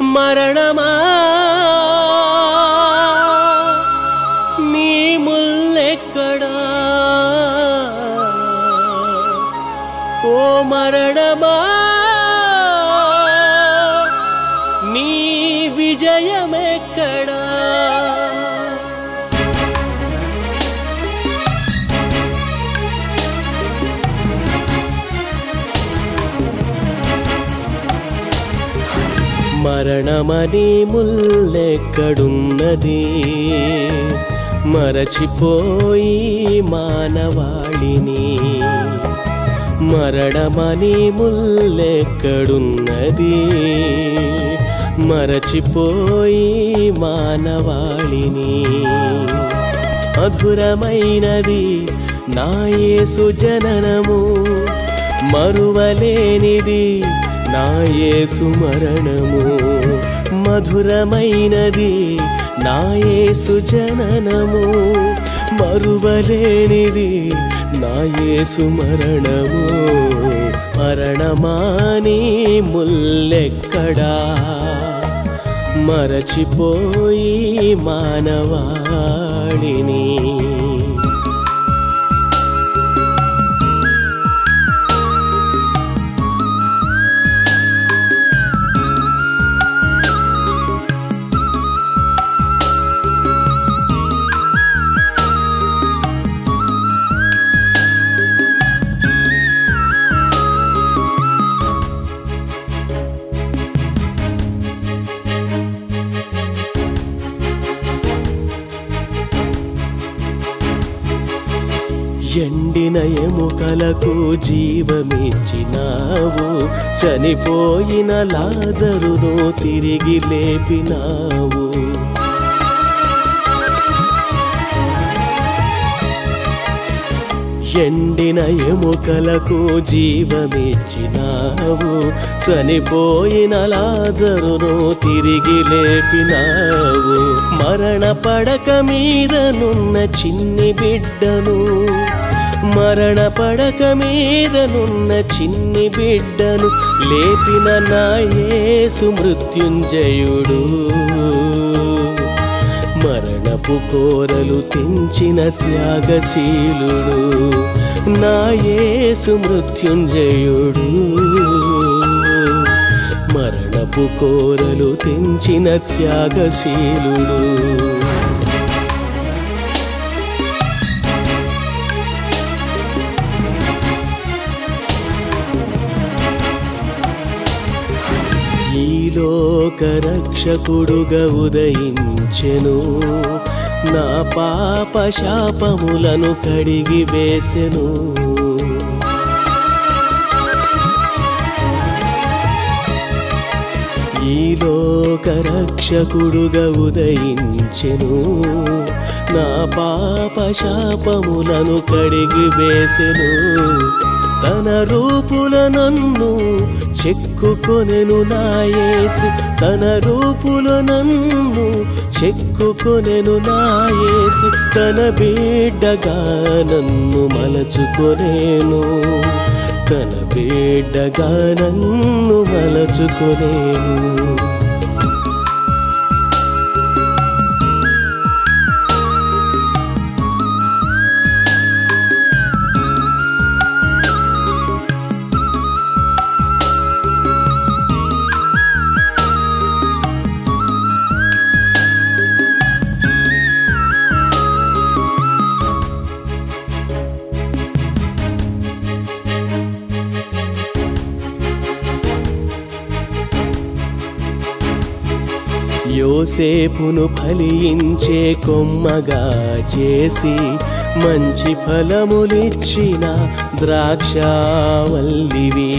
మరణమా నీ ముల్లెక్కడా ఓ మరణమా నీ విజయమెక్కడా మరణమని ముల్లెక్కడున్నది మరచిపోయి మానవాళిని మరణమని ముల్లెక్కడున్నది మరచిపోయి మానవాళిని మధురమైనది నా యేసు జననము మరువలేనిది నా యేసు మరణము మధురమైనది నా యేసు జననము మరువలేనిది నా యేసు మరణము మరణమాని ముల్లెక్కడా మరచిపోయి మానవాళిని ఎండిన ఎముకలకు జీవమిచ్చినావు చనిపోయిన లాజరును తిరిగి లేపినావు ఎండిన ఎముకలకు జీవమిచ్చినావు చనిపోయిన లాజరును తిరిగి లేపినావు మరణ పడక మీదనున్న చిన్ని బిడ్డను మరణ పడక మీదనున్న చిన్ని బిడ్డను లేపిన నా యేసు మృత్యుంజయుడు మరణపు కోరలు తెంచిన త్యాగశీలుడు నా యేసు మృత్యుంజయుడు మరణపు కోరలు తెంచిన త్యాగశీలుడు ఈ లోక రక్షకుడుగా ఉదయించెను నా పాప శాపములను కడిగి వేసెను ఈ లోక రక్షకుడుగా ఉదయించెను నా పాప శాపములను కడిగి వేసెను తన రూపుల నన్ను చెక్కుకొనెను నా యేసు తన రూపుల నన్ను చెక్కుకొనెను నా యేసు తన బిడ్డగా నన్ను మలచుకొనేను తన బిడ్డగా నన్ను మలచుకొనేను యోసేపును ఫలించే కొమ్మగా చేసి మంచి ఫలములిచ్చిన ద్రాక్షావల్లివి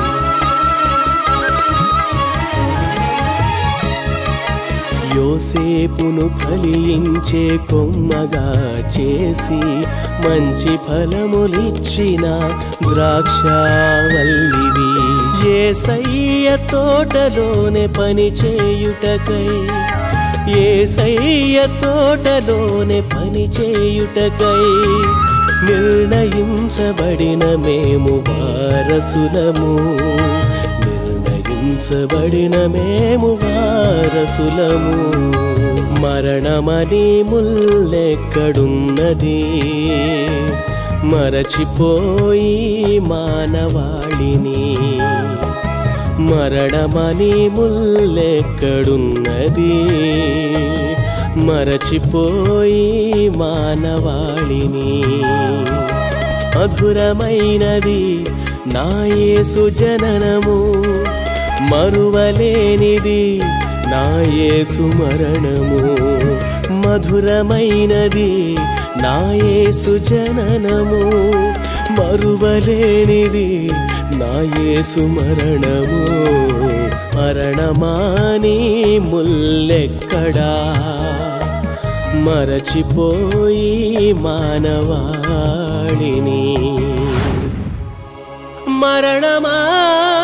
యోసేపును ఫలించే కొమ్మగా చేసి మంచి ఫలములిచ్చిన ద్రాక్షావల్లివి ఏసయ్య తోటలోనే పని చేయుటకై ఏసయ్య తోటలోనే పని చేయుటకై నిర్ణయించబడిన మేము వారసులము నిర్ణయించబడిన పిలుచబడిన మేము వారసులము మరణమని ముల్లెక్కడున్నది మరచిపోయి మానవాళిని మరణమని ముల్లెక్కడున్నది మరచిపోయి మానవాళిని మధురమైనది నా యేసు జననము మరువలేనిది నా యేసు మరణము మధురమైనది నా యేసు జననము మరువలేనిది నా యేసు మరణము మరణమాని ముల్లెక్కడా మరచిపోయి మానవాళిని మరణమా